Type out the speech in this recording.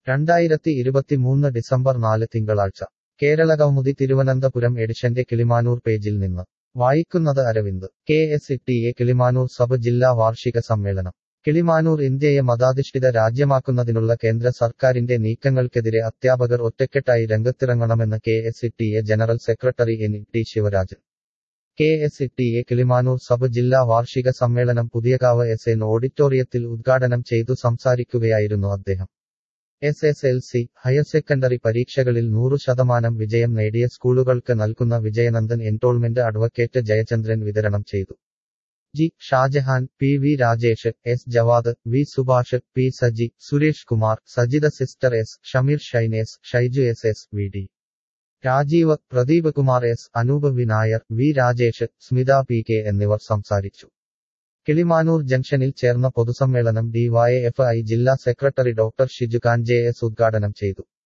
രണ്ടായിരത്തി ഇരുപത്തിമൂന്ന് ഡിസംബർ നാല് തിങ്കളാഴ്ച കേരള കൗമുദി തിരുവനന്തപുരം എഡിഷന്റെ കിളിമാനൂർ പേജിൽ നിന്ന് വായിക്കുന്നത് Aravind K S E T A Kilimanoor sub ജില്ലാ വാർഷിക സമ്മേളനം കിളിമാനൂർ ഇന്ത്യയെ മതാധിഷ്ഠിത രാജ്യമാക്കുന്നതിനുള്ള കേന്ദ്ര സർക്കാരിന്റെ നീക്കങ്ങൾക്കെതിരെ അധ്യാപകർ ഒറ്റക്കെട്ടായി രംഗത്തിറങ്ങണമെന്ന് K S E T A general secretary N T Sivarajan K S E T A Kilimanoor sub ജില്ലാ വാർഷിക സമ്മേളനം പുതിയകാവ് എസ് എൻ ഓഡിറ്റോറിയത്തിൽ ഉദ്ഘാടനം ചെയ്തു സംസാരിക്കുകയായിരുന്നു അദ്ദേഹം S S L C higher secondary പരീക്ഷകളിൽ നൂറു ശതമാനം വിജയം നേടിയ സ്കൂളുകൾക്ക് നൽകുന്ന വിജയനന്ദൻ എൻറോൾമെന്റ് അഡ്വക്കേറ്റ് ജയചന്ദ്രൻ വിതരണം ചെയ്തു G Shajahan P V Rajesh S Javad V Subhash P Saji Suresh Kumar Sajitha sister S Shameer Shaines Shaiju S S V D Rajeev Pradeep Kumar S Anoop V Nair V Rajesh Smitha P K എന്നിവർ സംസാരിച്ചു കിളിമാനൂർ ജംഗ്ഷനിൽ ചേർന്ന പൊതുസമ്മേളനം ഡിവൈഎഫ്ഐ ജില്ലാ സെക്രട്ടറി doctor Shiju Khan J S ഉദ്ഘാടനം ചെയ്തു